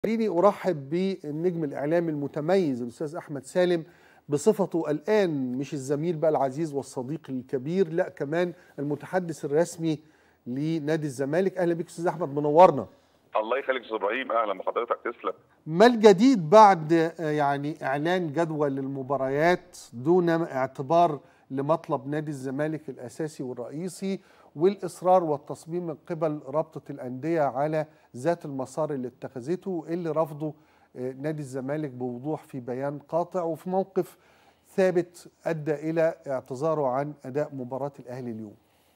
خليني ارحب بالنجم الاعلامي المتميز الاستاذ احمد سالم بصفته الان مش الزميل بقى العزيز والصديق الكبير لا كمان المتحدث الرسمي لنادي الزمالك اهلا بك استاذ احمد منورنا الله يخليك استاذ ابراهيم اهلا بحضرتك تسلم ما الجديد بعد آه، يعني اعلان جدول المباريات دون اعتبار لمطلب نادي الزمالك الاساسي والرئيسي والاصرار والتصميم من قبل رابطه الانديه على ذات المسار اللي اتخذته اللي رفضه آه، نادي الزمالك بوضوح في بيان قاطع وفي موقف ثابت ادى الى اعتذاره عن اداء مباراه الاهلي اليوم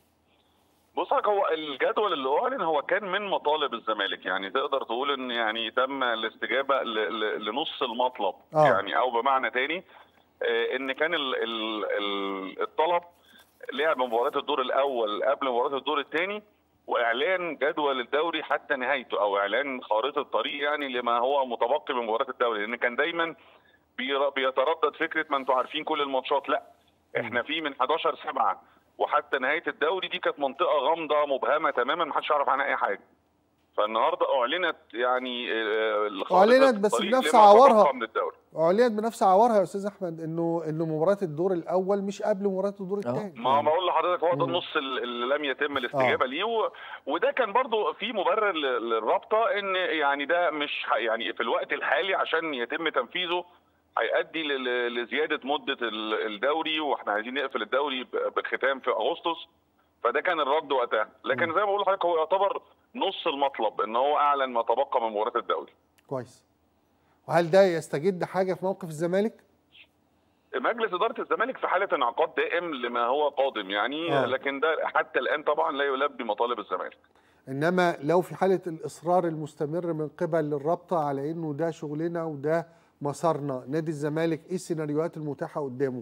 بص حضرتك هو الجدول اللي اعلن هو كان من مطالب الزمالك يعني تقدر تقول ان يعني تم الاستجابه ل- ل- لنص المطلب آه. يعني او بمعنى تاني آه، ان كان ال- ال- ال- الطلب لعب مباراه الدور الاول قبل مباراه الدور الثاني واعلان جدول الدوري حتى نهايته او اعلان خارطه الطريق يعني لما هو متبقي من مباراه الدوري لان كان دايما بير- بيتردد فكره ما انتوا عارفين كل الماتشات لا احنا في من 11 7 وحتى نهايه الدوري دي كانت منطقه غامضه مبهمه تماما ما حدش يعرف عنها اي حاجه فالنهارده اعلنت يعني آه، خارطة أعلنت بس الطريق بنفس لما عورها. تبقى من الدوري اعلنت بنفس عورها يا استاذ احمد انه انه مباراه الدور الاول مش قبل مباراه الدور الثاني ما بقول لحضرتك هو ده مم. النص ال- اللي لم يتم الاستجابه ليه و... وده كان برضو في مبرر ل- للرابطه ان يعني ده مش ح- يعني في الوقت الحالي عشان يتم تنفيذه هيؤدي ل- لزياده مده ال- الدوري واحنا عايزين نقفل الدوري ب- بختام في اغسطس فده كان الرد وقتها لكن زي ما بقول لحضرتك هو يعتبر نص المطلب ان هو اعلن ما تبقى من مباراه الدوري كويس وهل ده يستجد حاجه في موقف الزمالك؟ مجلس اداره الزمالك في حاله انعقاد دائم لما هو قادم يعني آه. لكن ده حتى الان طبعا لا يلبي مطالب الزمالك انما لو في حاله الاصرار المستمر من قبل الرابطه على انه ده شغلنا وده مسارنا نادي الزمالك ايه السيناريوهات المتاحه قدامه؟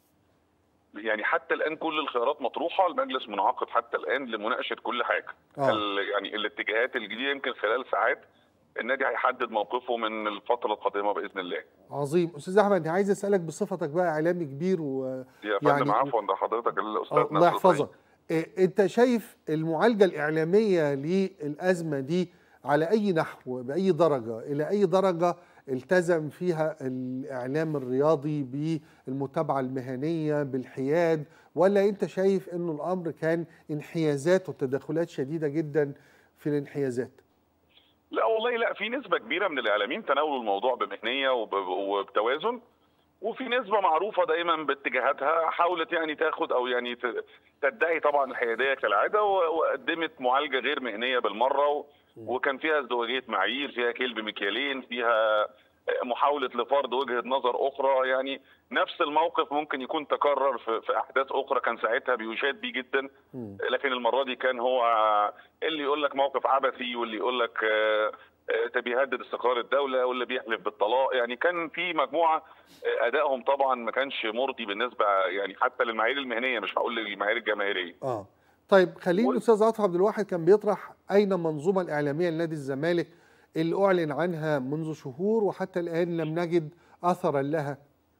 يعني حتى الان كل الخيارات مطروحه المجلس منعقد حتى الان لمناقشه كل حاجه آه. ال- يعني الاتجاهات الجديده يمكن خلال ساعات النادي هيحدد موقفه من الفتره القادمه باذن الله عظيم استاذ احمد عايز اسالك بصفتك بقى اعلامي كبير و يا فندم يعني- عفوا ده حضرتك الاستاذ الله ناصر يحفظك إيه انت شايف المعالجه الاعلاميه للازمه دي على اي نحو باي درجه الى اي درجه التزم فيها الاعلام الرياضي بالمتابعه المهنيه بالحياد ولا انت شايف انه الامر كان انحيازات وتدخلات شديده جدا في الانحيازات لا والله لا في نسبه كبيره من الاعلاميين تناولوا الموضوع بمهنيه وب- وبتوازن وفي نسبه معروفه دايما باتجاهاتها حاولت يعني تاخد او يعني ت- تدعي طبعا الحياديه كالعاده و- وقدمت معالجه غير مهنيه بالمره و- وكان فيها ازدواجيه معايير فيها كيل بمكيالين فيها محاوله لفرض وجهه نظر اخرى يعني نفس الموقف ممكن يكون تكرر في, في احداث اخرى كان ساعتها بيشاد بيه جدا مم. لكن المره دي كان هو اللي يقول لك موقف عبثي واللي يقول لك آه، آه، ده بيهدد استقرار الدوله واللي بيحلف بالطلاق يعني كان في مجموعه آه، ادائهم طبعا ما كانش مرضي بالنسبه يعني حتى للمعايير المهنيه مش هقول للمعايير الجماهيريه اه طيب خليني وال- الاستاذ عاطف عبد الواحد كان بيطرح اين المنظومه الاعلاميه لنادي الزمالك اللي اعلن عنها منذ شهور وحتى الان لم نجد اثرا لها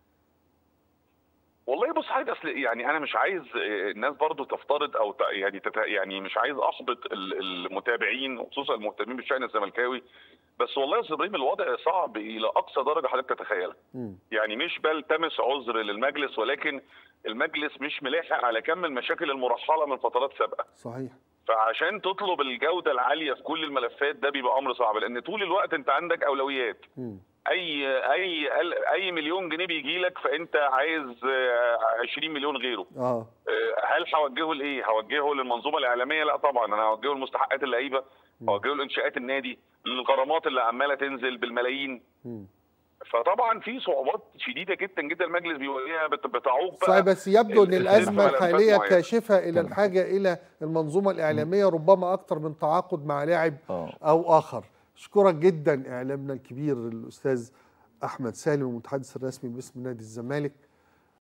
والله بص حاجه اصل يعني انا مش عايز آه، الناس برضو تفترض او ت- يعني تت يعني مش عايز احبط ال- المتابعين وخصوصا المهتمين بالشان الزملكاوي بس والله يا استاذ ابراهيم الوضع صعب الى اقصى درجه حضرتك تتخيلها مم. يعني مش بلتمس عذر للمجلس ولكن المجلس مش ملاحق على كم المشاكل المرحله من فترات سابقه صحيح فعشان تطلب الجوده العاليه في كل الملفات ده بيبقى امر صعب لان طول الوقت انت عندك اولويات مم. اي اي اي مليون جنيه بيجي لك فانت عايز آه، 20 مليون غيره اه آه، هل هوجهه لايه هوجهه للمنظومه الاعلاميه لا طبعا انا هوجهه لمستحقات اللعيبه هوجهه لانشاءات النادي للغرامات اللي عماله تنزل بالملايين مم. فطبعا في صعوبات شديده جدا جدا المجلس بيواجهها بت- بتعوق بقى صحيح بس يبدو ان ال- الازمه ملفات الحاليه معينة. كاشفه الى الحاجه الى المنظومه الاعلاميه ربما اكثر من تعاقد مع لاعب اه او اخر اشكرك جدا اعلامنا الكبير الاستاذ احمد سالم المتحدث الرسمي باسم نادي الزمالك